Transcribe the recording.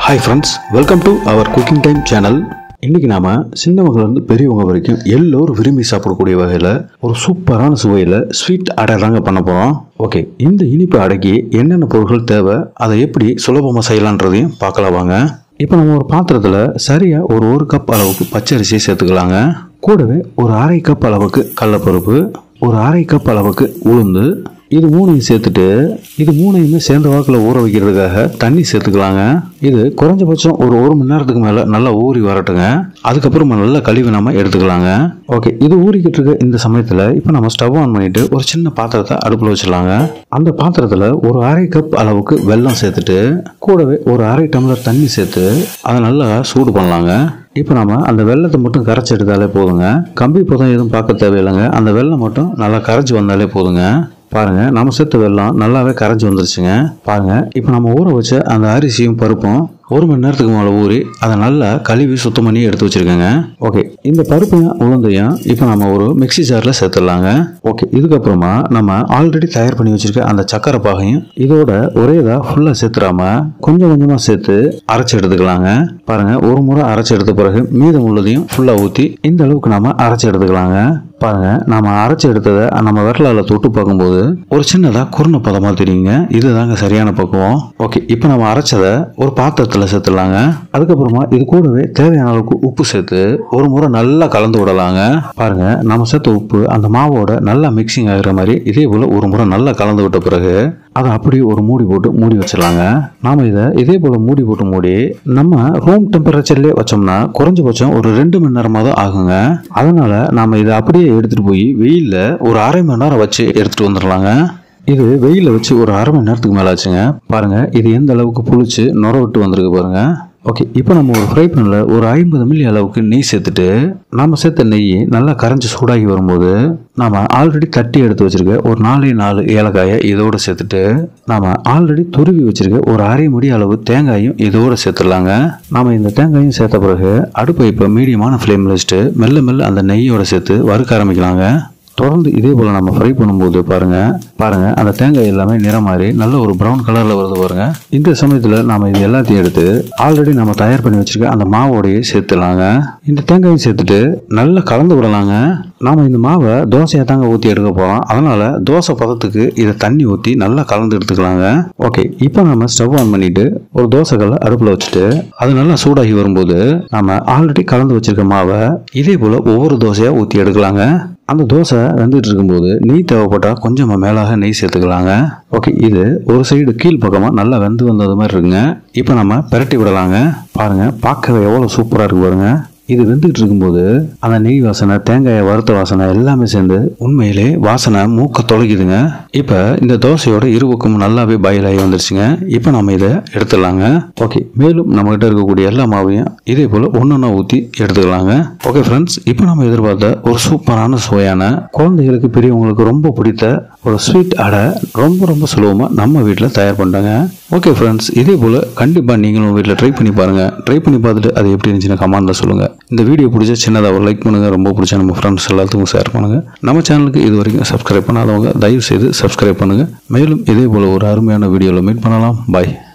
hi friends welcome to our cooking time channel இன்னைக்கு நாம சின்னவங்கலேருந்து பெரியவங்க வரைக்கும் எல்லோரும் விரும்பி சாப்பிடக்கூடிய வகையில் ஒரு சூப்பரான சுவையில் ஸ்வீட் அடை தாங்க பண்ண போகிறோம் ஓகே இந்த இனிப்பு அடைக்கு என்னென்ன பொருட்கள் தேவை அதை எப்படி சுலபமாக செய்யலான்றதையும் பார்க்கலாம் வாங்க இப்போ நம்ம ஒரு பாத்திரத்தில் சரியாக ஒரு ஒரு கப் அளவுக்கு பச்சரிசியை சேர்த்துக்கலாங்க கூடவே ஒரு அரை கப் அளவுக்கு கடலப்பருப்பு ஒரு அரை கப் அளவுக்கு உளுந்து இது மூணையும் சேர்த்துட்டு இது மூணையுமே சேர்ந்த வாக்கில் ஊற வைக்கிறதுக்காக தண்ணி சேர்த்துக்கலாங்க இது குறைஞ்சபட்சம் ஒரு ஒரு மணி நேரத்துக்கு மேலே நல்லா ஊறி வரட்டுங்க அதுக்கப்புறமா நல்லா கழுவி நம்ம எடுத்துக்கலாங்க ஓகே இது ஊறிக்கிட்டு இருக்க இந்த சமயத்தில் இப்போ நம்ம ஸ்டவ் ஆன் பண்ணிட்டு ஒரு சின்ன பாத்திரத்தை அடுப்பில் வச்சிடலாங்க அந்த பாத்திரத்தில் ஒரு அரை கப் அளவுக்கு வெல்லம் சேர்த்துட்டு கூடவே ஒரு அரை டம்ளர் தண்ணி சேர்த்து அதை நல்லா சூடு பண்ணலாங்க இப்போ நம்ம அந்த வெள்ளத்தை மட்டும் கரைச்சி எடுத்தாலே போதுங்க கம்பி பதம் எதுவும் பார்க்க தேவையில்லைங்க அந்த வெள்ளம் மட்டும் நல்லா கரைச்சி வந்தாலே போதுங்க பாருங்க நம்ம சேர்த்த வெள்ளம் நல்லாவே கரைஞ்சி வந்துருச்சுங்க பாருங்க இப்போ நம்ம ஊற வச்ச அந்த அரிசியும் பருப்பும் ஒரு மணி நேரத்துக்கு மேலே ஊறி அதை நல்லா கழுவி சுத்தம் பண்ணி எடுத்து வச்சிருக்கேங்க ஓகே இந்த பருப்பையும் உளுந்தையும் இப்போ நம்ம ஒரு மிக்ஸி ஜாரில் சேர்த்துடலாங்க ஓகே இதுக்கப்புறமா நம்ம ஆல்ரெடி தயார் பண்ணி வச்சிருக்க அந்த சக்கரை பாகையும் இதோட ஒரே இதாக ஃபுல்லாக சேர்த்துடாம கொஞ்சம் கொஞ்சமாக சேர்த்து அரைச்சி எடுத்துக்கலாங்க பாருங்க ஒரு முறை அரைச்சி எடுத்த பிறகு மீதம் உள்ளதையும் ஃபுல்லாக ஊற்றி இந்த அளவுக்கு நாம அரைச்சி எடுத்துக்கலாங்க பாருங்க நாம அரைச்சி எடுத்ததை நம்ம விரலால தொட்டு பார்க்கும்போது ஒரு சின்னதாக குறுன பதமாக தெரியுங்க இதுதாங்க சரியான பக்குவம் ஓகே இப்போ நம்ம அரைச்சதை ஒரு பாத்திரத்தில் சேர்த்துடலாங்க அதுக்கப்புறமா இது கூடவே தேவையான அளவுக்கு உப்பு சேர்த்து ஒரு முறை நல்லா கலந்து விடலாங்க பாருங்க நம்ம சேர்த்த உப்பு அந்த மாவோட நல்லா மிக்சிங் ஆகுற மாதிரி இதே போல் ஒரு முறை நல்லா கலந்து விட்ட பிறகு அதை அப்படியே ஒரு மூடி போட்டு மூடி வச்சிடலாங்க நாம இதை இதே போல் மூடி போட்டு மூடி நம்ம ரூம் டெம்பரேச்சர்லேயே வச்சோம்னா குறைஞ்சபட்சம் ஒரு ரெண்டு மணி நேரமாக தான் ஆகுங்க அதனால நாம இதை அப்படியே எடுத்துட்டு போய் வெயிலில் ஒரு அரை மணி நேரம் வச்சு எடுத்துட்டு வந்துடலாங்க இது வெயிலில் வச்சு ஒரு அரை மணி நேரத்துக்கு மேலே ஆச்சுங்க பாருங்க இது எந்த அளவுக்கு புளிச்சு நுர விட்டு வந்திருக்கு பாருங்க ஓகே இப்போ நம்ம ஒரு ஃப்ரை பேனில் ஒரு ஐம்பது மில்லி அளவுக்கு நெய் சேர்த்துட்டு நம்ம சேர்த்த நெய் நல்லா கரைஞ்சி சூடாகி வரும்போது நாம ஆல்ரெடி தட்டி எடுத்து வச்சிருக்க ஒரு நாலே நாலு ஏலக்காயை இதோட சேர்த்துட்டு நாம ஆல்ரெடி துருவி வச்சிருக்க ஒரு அரை முடி அளவு தேங்காயும் இதோட சேர்த்துடலாங்க நாம இந்த தேங்காயும் சேர்த்த பிறகு அடுப்பை இப்போ மீடியமான ஃப்ளேமில் வச்சுட்டு மெல்ல மெல்ல அந்த நெய்யோட சேர்த்து வறுக்க ஆரம்பிக்கலாங்க தொடர்ந்து இதே போல் நம்ம ஃப்ரை பண்ணும்போது பாருங்க பாருங்க அந்த தேங்காய் எல்லாமே நிறம் மாறி நல்ல ஒரு ப்ரௌன் கலரில் வருது பாருங்க இந்த சமயத்தில் நாம இது எல்லாத்தையும் எடுத்து ஆல்ரெடி நம்ம தயார் பண்ணி வச்சிருக்க அந்த மாவோடையே சேர்த்துலாங்க இந்த தேங்காயும் சேர்த்துட்டு நல்லா கலந்து விடலாங்க நாம இந்த மாவை தோசையாக தாங்க ஊற்றி எடுக்க போகிறோம் அதனால தோசை பதத்துக்கு இதை தண்ணி ஊற்றி நல்லா கலந்து எடுத்துக்கலாங்க ஓகே இப்போ நம்ம ஸ்டவ் ஆன் பண்ணிட்டு ஒரு தோசைக்கல்லை அடுப்பில் வச்சுட்டு அது நல்லா சூடாகி வரும்போது நம்ம ஆல்ரெடி கலந்து வச்சிருக்க மாவை இதே போல் ஒவ்வொரு தோசையாக ஊற்றி எடுக்கலாங்க அந்த தோசை வெந்துட்டு இருக்கும்போது நெய் தேவைப்பட்டால் கொஞ்சமாக மேலாக நெய் சேர்த்துக்கலாங்க ஓகே இது ஒரு சைடு கீழ் பக்கமாக நல்லா வெந்து வந்தது மாதிரி இருக்குங்க இப்போ நம்ம பிரட்டி விடலாங்க பாருங்க பார்க்கவே எவ்வளோ சூப்பராக இருக்கு பாருங்க இது வெந்துட்டு இருக்கும்போது அந்த நெய் வாசனை தேங்காயை வறுத்த வாசனை எல்லாமே சேர்ந்து உண்மையிலே வாசனை மூக்க தொலைக்குதுங்க இப்போ இந்த தோசையோட இரு பக்கமும் நல்லாவே பாயில் ஆகி வந்துருச்சுங்க இப்போ நம்ம இதை எடுத்துடலாங்க ஓகே மேலும் நம்மகிட்ட இருக்கக்கூடிய எல்லா மாவையும் இதே போல் ஒன்றொன்னா ஊற்றி எடுத்துக்கலாங்க ஓகே ஃப்ரெண்ட்ஸ் இப்போ நம்ம எதிர்பார்த்த ஒரு சூப்பரான சுவையான குழந்தைகளுக்கு பெரியவங்களுக்கு ரொம்ப பிடித்த ஒரு ஸ்வீட் அடை ரொம்ப ரொம்ப சுலபமாக நம்ம வீட்டில் தயார் பண்ணிட்டாங்க ஓகே ஃப்ரெண்ட்ஸ் இதே போல் கண்டிப்பாக நீங்களும் வீட்டில் ட்ரை பண்ணி பாருங்கள் ட்ரை பண்ணி பார்த்துட்டு அது எப்படி இருந்துச்சுன்னு கமெண்ட்டில் சொல்லுங்கள் இந்த வீடியோ பிடிச்சா சின்னதாக ஒரு லைக் பண்ணுங்கள் ரொம்ப பிடிச்சா நம்ம ஃப்ரெண்ட்ஸ் எல்லாத்துக்கும் ஷேர் பண்ணுங்கள் நம்ம சேனலுக்கு இது வரைக்கும் சப்ஸ்கிரைப் பண்ணாதவங்க தயவு செய்து சப்ஸ்கிரைப் பண்ணுங்கள் மேலும் இதே போல் ஒரு அருமையான வீடியோவில் மீட் பண்ணலாம் பாய்